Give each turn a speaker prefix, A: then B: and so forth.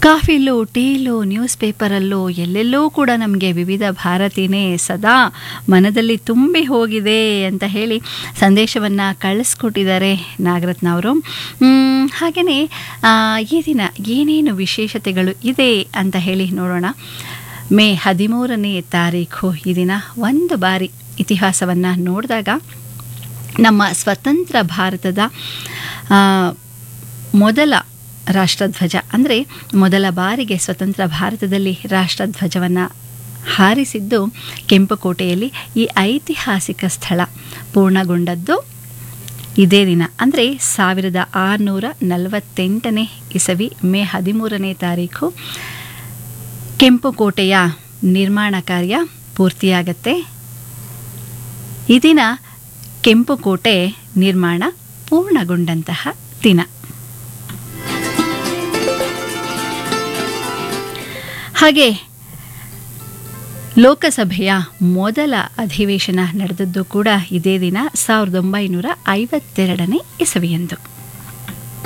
A: ಕಾಫಿಲೂ ಟೀಲು news ಪೇಪರಲ್ಲೂ ಎಲ್ಲೆಲ್ಲೂ ಕೂಡ ನಮಗೆ ವಿವಿಧ ಭಾರತಿನೇ ಸದಾ ಮನದಲ್ಲಿ ತುಂಬಿ ಹೋಗಿದೆ ಅಂತ ಹೇಳಿ ಸಂದೇಶವನ್ನು ಕಳಿಸ್ಕೊಟ್ಟಿದ್ದಾರೆ ನಾಗರತ್ನ ಅವರು ಹಾಗೆಯೇ ಈ ದಿನ ಏನೇನು ವಿಶೇಷತೆಗಳು ಇದೆ ಅಂತ ಹೇಳಿ ನೋಡೋಣ ಮೇ ಹದಿಮೂರನೇ ತಾರೀಖು ಈ ದಿನ ಒಂದು ಬಾರಿ ಇತಿಹಾಸವನ್ನು ನೋಡಿದಾಗ ನಮ್ಮ ಸ್ವತಂತ್ರ ಭಾರತದ ಆ, ಮೊದಲ ರಾಷ್ಟ್ರಧ್ವಜ ಅಂದರೆ ಮೊದಲ ಬಾರಿಗೆ ಸ್ವತಂತ್ರ ಭಾರತದಲ್ಲಿ ರಾಷ್ಟ್ರಧ್ವಜವನ್ನು ಹಾರಿಸಿದ್ದು ಕೆಂಪುಕೋಟೆಯಲ್ಲಿ ಈ ಐತಿಹಾಸಿಕ ಸ್ಥಳ ಪೂರ್ಣಗೊಂಡದ್ದು ಇದೇ ದಿನ ಅಂದರೆ ಸಾವಿರದ ಆರುನೂರ ನಲವತ್ತೆಂಟನೇ ಇಸವಿ ಮೇ ಹದಿಮೂರನೇ ತಾರೀಕು ಕೆಂಪುಕೋಟೆಯ ನಿರ್ಮಾಣ ಕಾರ್ಯ ಪೂರ್ತಿಯಾಗತ್ತೆ ಈ ದಿನ ಕೆಂಪುಕೋಟೆ ನಿರ್ಮಾಣ ಪೂರ್ಣಗೊಂಡಂತಹ ದಿನ ಹಾಗೆ ಲೋಕಸಭೆಯ ಮೊದಲ ಅಧಿವೇಶನ ನಡೆದದ್ದು ಕೂಡ ಇದೇ ದಿನ ಸಾವಿರದ ಒಂಬೈನೂರ ಐವತ್ತೆರಡನೇ ಇಸವಿಯಂದು